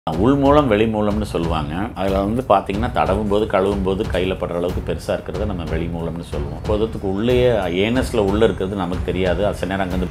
உள் மூலம் வெளி மூலம்னு சொல்லுவாங்க அதில் வந்து பார்த்தீங்கன்னா தடவும் போது கழுவும் போது கையில் படுற அளவுக்கு பெருசாக இருக்கிறத நம்ம வெளி மூலம்னு சொல்லுவோம் பொதத்துக்கு உள்ளேயே ஏனஸில் உள்ளே இருக்கிறது நமக்கு தெரியாது அது சில நேரம் அங்கேருந்து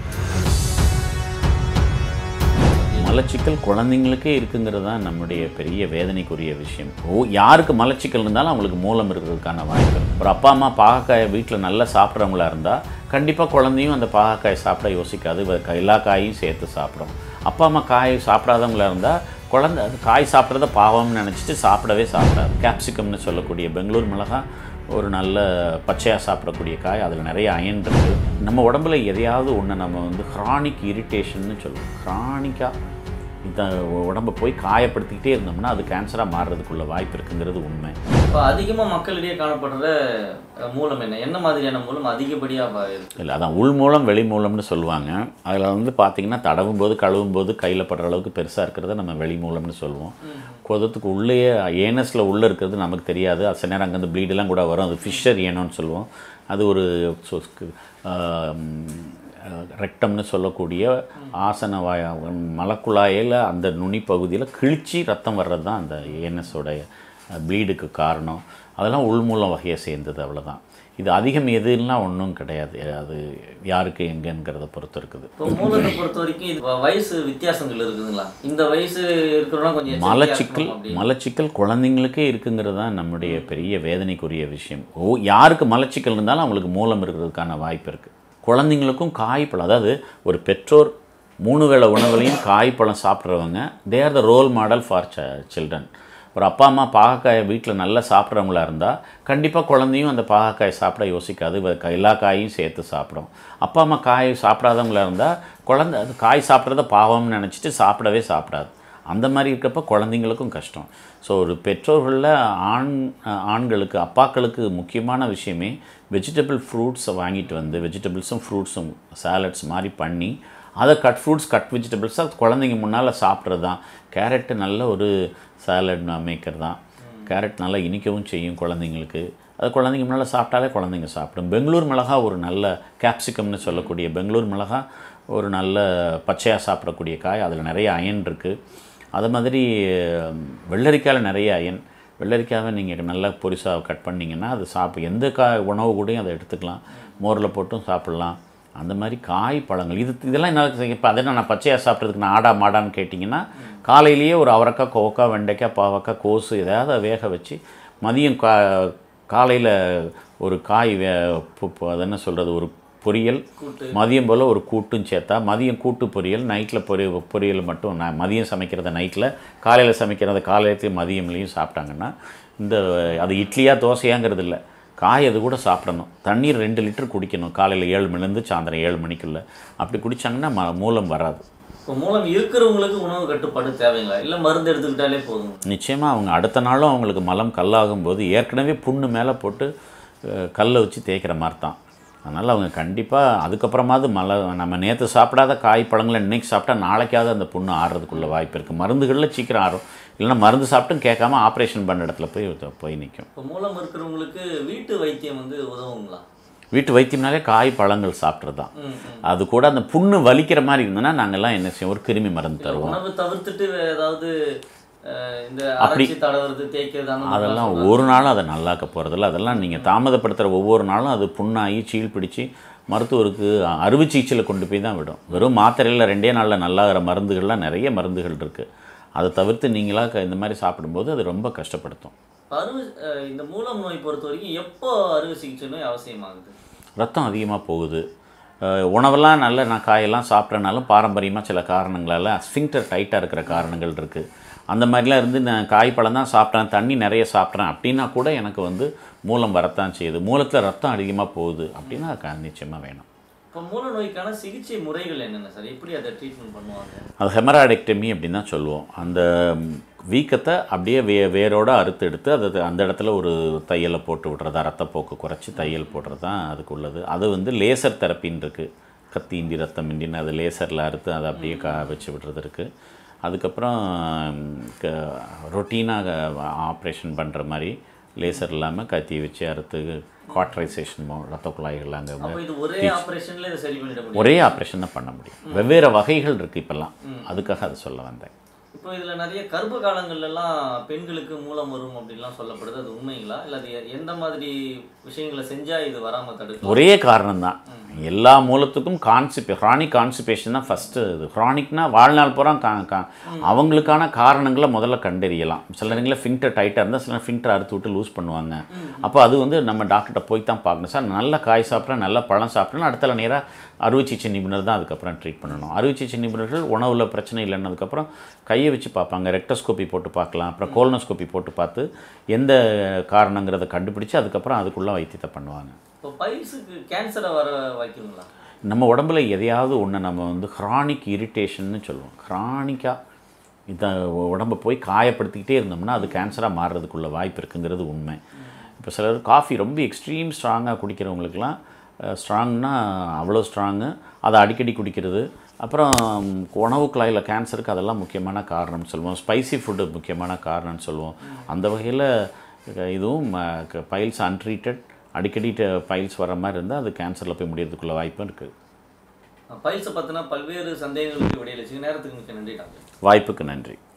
மலச்சிக்கல் குழந்தைங்களுக்கே இருக்குங்கிறது தான் நம்முடைய பெரிய வேதனைக்குரிய விஷயம் ஓ யாருக்கு மலச்சிக்கல் இருந்தாலும் அவங்களுக்கு மூலம் இருக்கிறதுக்கான வாய்ப்பு இருக்கு. ஒரு அப்பா அம்மா பாகக்காயை வீட்டில் நல்லா சாப்பிட்றவங்களா இருந்தால் கண்டிப்பாக குழந்தையும் அந்த பாகக்காயை சாப்பிட யோசிக்காது வ- எல்லா காயும் சேர்த்து சாப்பிடும் அப்பா அம்மா காய் சாப்பிடாதவங்களா இருந்தால் குழந்தை அது காய் சாப்பிட்றத பாவம்னு நினச்சிட்டு சாப்பிடவே சாப்பிடாது கேப்சிகம்னு சொல்லக்கூடிய பெங்களூர் மிளகாய் ஒரு நல்ல பச்சையாக சாப்பிடக்கூடிய காய் அதில் நிறைய அயன் இருக்குது நம்ம உடம்புல எதையாவது ஒன்று நம்ம வந்து ஹ்ரானிக் இரிட்டேஷன்னு சொல்லுவோம் ஹ்ரானிக்காக இந்த உடம்பை போய் காயப்படுத்திக்கிட்டே இருந்தோம்னா அது கேன்சராக மாறுறதுக்குள்ள வாய்ப்பு இருக்குங்கிறது உண்மை இப்போ அதிகமாக மக்களிடையே காணப்படுற அஹ், மூலம் என்ன என்ன மாதிரியான மூலம் அதிகப்படியாக இருக்கு இல்லை அதான் உள் மூலம் வெளி மூலம்னு சொல்லுவாங்க அதில் வந்து பார்த்தீங்கன்னா தடவும் போது கழுவும் போது கையில் படுற அளவுக்கு பெருசாக இருக்கிறத நம்ம வெளி மூலம்னு சொல்லுவோம் குதத்துக்கு உள்ளேயே ஏனஸில் உள்ளே இருக்கிறது நமக்கு தெரியாது அது சில நேரம் அங்கேருந்து ப்ளீடெல்லாம் கூட வரும் அது ஃபிஷர் ஏனோன்னு சொல்லுவோம் அது ஒரு சொ- ஆம், ரெக்டம்னு சொல்லக்கூடிய ஆசன வாய மலக்குழாயில் அந்த நுனி பகுதியில் கிழிச்சி ரத்தம் வர்றது தான் அந்த ஏனஸோட ப்ளீடுக்கு காரணம் அதெல்லாம் உள்மூலம் வகையை சேர்ந்தது அவ்வளவுதான் இது அதிகம் எதுலாம் ஒன்றும் கிடையாது அது யாருக்கு எங்கங்கிறத பொறுத்து இருக்குது இப்போ மூலத்தை பொறுத்த வரைக்கும் இது வ- வயசு வித்தியாசங்கள் இருக்குதுங்களா இந்த வயசு இருக்கிறவங்க கொஞ்சம் எச்சரிக்கையா மலச்சிக்கல் இருக்கணும் அப்படின்னு. மலச்சிக்கல் குழந்தைங்களுக்கே இருக்குங்கிறது தான் நம்முடைய பெரிய வேதனைக்குரிய விஷயம் ஓ யாருக்கு மலச்சிக்கல் இருந்தாலும் அவங்களுக்கு மூலம் இருக்கிறதுக்கான வாய்ப்பு இருக்குது குழந்தைங்களுக்கும் காய்ப்பழம் அதாவது ஒரு பெற்றோர் மூணு வேளை உணவுலையும் காய்ப்பழம் சாப்பிட்றவங்க they are the role model for children ஒரு அப்பா அம்மா பாகக்காயை வீட்டில் நல்லா சாப்பிட்றவங்களா இருந்தால் கண்டிப்பாக குழந்தையும் அந்த பாகக்காயை சாப்பிட யோசிக்காது வ- க- எல்லா காயும் சேர்த்து சாப்பிடும் அப்பா அம்மா காய் சாப்பிடாதவங்களா இருந்தால் குழந்தை அது காய் சாப்பிட்றத பாவம்னு நினச்சிட்டு சாப்பிடவே சாப்பிடாது அந்த மாதிரி இருக்கப்ப குழந்தைங்களுக்கும் கஷ்டம் ஸோ ஒரு பெற்றோர்களில் ஆண் ஆண்களுக்கு அப்பாக்களுக்கு முக்கியமான விஷயமே வெஜிடபிள் ஃப்ரூட்ஸை வாங்கிட்டு வந்து வெஜிடபிள்ஸும் ஃப்ரூட்ஸும் சாலட்ஸ் மாதிரி பண்ணி அதை கட் ஃப்ரூட்ஸ் கட் வெஜிடபிள்ஸாக குழந்தைங்க முன்னால் சாப்பிட்றது தான் கேரட்டு நல்ல ஒரு சாலட் மேக்கர் தான் கேரட் நல்லா இனிக்கவும் செய்யும் குழந்தைங்களுக்கு அது குழந்தைங்க முன்னால் சாப்பிட்டாலே குழந்தைங்க சாப்பிடும் பெங்களூர் மிளகா ஒரு நல்ல கேப்சிகம்னு சொல்லக்கூடிய பெங்களூர் மிளகா ஒரு நல்ல பச்சையாக சாப்பிடக்கூடிய காய் அதில் நிறைய அயன் இருக்குது அது மாதிரி ஹம், வெள்ளரிக்காயில் நிறைய அயன் வெள்ளரிக்காவை நீங்கள் நல்லா பொரிசாக கட் பண்ணிங்கன்னா அது சாப்பிட எந்த காய் உணவு கூடயும் அதை எடுத்துக்கலாம் மோரில் போட்டும் சாப்பிட்லாம் அந்த மாதிரி காய் பழங்கள் இது இதெல்லாம் என்ன இப்போ அதை நான் பச்சையாக சாப்பிட்றதுக்கு நான் ஆடா மாடான்னு கேட்டிங்கன்னா காலையிலேயே ஒரு அவரைக்காய் கோவக்காய் வெண்டைக்காய் பாவக்காய் கோசு எதாவது வேக வச்சு மதியம் கா காலையில் ஒரு காய் வே பு- பு- அது என்ன சொல்கிறது ஒரு பொரியல் மதியம் போல் ஒரு கூட்டும் சேர்த்தா மதியம் கூட்டு பொரியல் நைட்டில் பொரி பொரியல் மட்டும் நான் மதியம் சமைக்கிறத நைட்டில் காலையில் சமைக்கிறத காலையிலையும் மதியம்லேயும் சாப்பிட்டாங்கன்னா இந்த அது இட்லியா தோசையாங்கிறது இல்லை காய் அது கூட சாப்பிடணும் தண்ணீர் ரெண்டு லிட்டர் குடிக்கணும் காலையில் ஏழு மணிலேருந்து சாயந்தரம் ஏழு மணிக்குள்ளே அப்படி குடித்தாங்கன்னா ம மூலம் வராது இப்போ மூலம் இருக்கிறவங்களுக்கு உணவு கட்டுப்பாடு தேவைங்களா இல்லை மருந்து எடுத்துக்கிட்டாலே போதும் நிச்சயமாக அவங்க அடுத்த நாளும் அவங்களுக்கு மலம் கல்லாகும் போது ஏற்கனவே புண்ணு மேலே போட்டு அஹ், கல்லை வச்சு தேய்க்கிற மாதிரி தான் அதனால் அவங்க கண்டிப்பாக அதுக்கப்புறமாவது மலை நம்ம நேற்று சாப்பிடாத காய் பழங்களை இன்றைக்கி சாப்பிட்டா நாளைக்காவது அந்த புண்ணு ஆறுறதுக்குள்ள வாய்ப்பு இருக்குது மருந்துகளில் சீக்கிரம் ஆறும் இல்லைன்னா மருந்து சாப்பிட்டும் கேட்காம ஆப்ரேஷன் பண்ண இடத்துல போய் போய் நிற்கும் இப்போ மூலம் இருக்கிறவங்களுக்கு வீட்டு வைத்தியம் வந்து உதவுங்களா வீட்டு வைத்தியம்னாலே காய் பழங்கள் சாப்பிட்றது தான் ம், ம். அது கூட அந்த புண்ணு வலிக்கிற மாதிரி இருந்ததுன்னா நாங்கள்லாம் என்ன செய்வோம் ஒரு கிருமி மருந்து தருவோம் உணவு தவிர்த்துட்டு வேற ஏதாவது அஹ், இந்த அப்படி- அரைச்சி தடவுறது தேய்க்கிறது அந்த மாதிரிலாம் அதெல்லாம் சொல்றாங்க. ஒரு நாளும் அதை நல்லாக்க போகிறதில்ல அதெல்லாம் நீங்கள் தாமதப்படுத்துகிற ஒவ்வொரு நாளும் அது புண்ணாகி சீல் பிடிச்சி மருத்துவருக்கு அறுவை சிகிச்சையில் கொண்டு போய் தான் விடும் வெறும் மாத்திரையில் ரெண்டே நாளில் நல்லாகிற மருந்துகள்லாம் நிறைய மருந்துகள் இருக்குது அதை தவிர்த்து நீங்களா க- இந்த மாதிரி சாப்பிடும்போது அது ரொம்ப கஷ்டப்படுத்தும் அறுவை அஹ், இந்த மூலம் நோய் பொறுத்த வரைக்கும் எப்போ அறுவை சிகிச்சை நோய் அவசியமாகுது ரத்தம் அதிகமாக போகுது அஹ் உணவெல்லாம் நல்ல நான் காயெல்லாம் சாப்பிட்றனாலும் பாரம்பரியமாக சில காரணங்களால் ஸ்ஃபிங்டர் டைட்டாக இருக்கிற காரணங்கள் இருக்குது அந்த மாதிரிலாம் இருந்து நான் காய் பழம் தான் சாப்பிட்றேன் தண்ணி நிறைய சாப்பிட்றேன் அப்படின்னா கூட எனக்கு வந்து மூலம் வரத்தான் செய்யுது மூலத்தில் ரத்தம் அதிகமாக போகுது அப்படின்னா க நிச்சயமாக வேணும் இப்போ மூல நோய்க்கான சிகிச்சை முறைகள் என்னென்ன சார் எப்படி அதை ட்ரீட்மெண்ட் பண்ணுவாங்க அது ஹெமராடெக்டமி அப்படின்னு தான் சொல்லுவோம் அந்த ம், வீக்கத்தை அப்படியே வே வேரோட அறுத்து எடுத்து அது அந்த இடத்துல ஒரு தையலை போட்டு விடுறதா ரத்தப்போக்கு குறைச்சி தையல் போடுறது தான் அதுக்கு உள்ளது அது வந்து லேசர் தெரப்பின்னு இருக்குது கத்தி இந்தி ரத்தம் இந்தின்னு அது லேசரில் அறுத்து அதை அப்படியே கா வச்சு விடுறது இருக்குது அதுக்கப்புறம் ரொட்டீனாக ஆப்ரேஷன் பண்ணுற மாதிரி லேசர் இல்லாமல் கத்தி வச்சு அறுத்து காட்ரைசேஷன் ரத்த குழாய்கள் அங்கே அப்போ இது ஒரே ஆப்ரேஷன்ல இதை சரி பண்ணிட முடியும் ஒரே ஆப்ரேஷன் தான் பண்ண முடியும் வெவ்வேறு வகைகள் இருக்குது இப்போல்லாம் அதுக்காக அதை சொல்ல வந்தேன் இப்போ இதுல நிறைய கர்ப்ப காலங்கள்ல எல்லாம் பெண்களுக்கு மூலம் வரும் அப்படின்லாம் சொல்லப்படுது அது உண்மைங்களா இல்ல அது எ- எந்த மாதிரி விஷயங்களை செஞ்சா இது வராம தடுக்கும் ஒரே காரணம் தான் எல்லா மூலத்துக்கும் கான்சிபே க்ரானிக் கான்சிபேஷன் தான் ஃபஸ்ட்டு இது க்ரானிக்னா வாழ்நாள் பூரா கா கா அவங்களுக்கான காரணங்களை முதல்ல கண்டறியலாம் சில நேரங்களில் ஃபிங்டர் டைட்டாக இருந்தால் சில ஃபிங்டர் அறுத்து விட்டு லூஸ் பண்ணுவாங்க அப்போ அது வந்து நம்ம டாக்டர்கிட்ட போய் தான் பார்க்கணும் சார் நல்ல காய் சாப்பிட்றேன் நல்ல பழம் சாப்பிட்றேன் அடுத்த நேராக அறுவை சிகிச்சை நிபுணர் தான் அதுக்கப்புறம் ட்ரீட் பண்ணணும் அறுவை சிகிச்சை நிபுணர்கள் உணவில் பிரச்சனை இல்லைன்னதுக்கப்புறம் கையை வச்சு பார்ப்பாங்க ரெக்டோஸ்கோப்பி போட்டு பார்க்கலாம் அப்புறம் கோலனோஸ்கோப்பி போட்டு பார்த்து எந்த காரணங்கிறத கண்டுபிடிச்சு அதுக்கப்புறம் அதுக்குள்ள வைத்தியத்தை பண்ணுவாங்க இப்போ பைல்ஸுக்கு கேன்சரை வர வைக்குங்களா நம்ம உடம்புல எதையாவது ஒன்று நம்ம வந்து ஹ்ரானிக் இரிட்டேஷன்னு சொல்லுவோம் ஹ்ரானிக்காக இதை உடம்பை போய் காயப்படுத்திக்கிட்டே இருந்தோம்னா அது கேன்சராக மாறுறதுக்குள்ள வாய்ப்பு இருக்குங்கிறது உண்மை இப்போ சிலர் காஃபி ரொம்ப எக்ஸ்ட்ரீம் ஸ்ட்ராங்காக குடிக்கிறவங்களுக்குலாம் ஸ்ட்ராங்னா அவ்வளோ ஸ்ட்ராங்கு அதை அடிக்கடி குடிக்கிறது அப்புறம் உணவு குழாயில் கேன்சருக்கு அதெல்லாம் முக்கியமான காரணம்னு சொல்லுவோம் ஸ்பைசி ஃபுட்டு முக்கியமான காரணம்னு சொல்லுவோம் அந்த வகையில் இதுவும் பைல்ஸ் அன்ட்ரீட்டட் அடிக்கடி பைல்ஸ் வர மாதிரி இருந்தால் அது கேன்சரில் போய் முடியறதுக்குள்ள வாய்ப்பும் இருக்குது பைல்ஸை பற்றின பல்வேறு சந்தேகங்களுக்கு விடையளிச்சு நேரத்துக்கு மிக்க நன்றி டாக்டர் வாய்ப்புக்கு நன்றி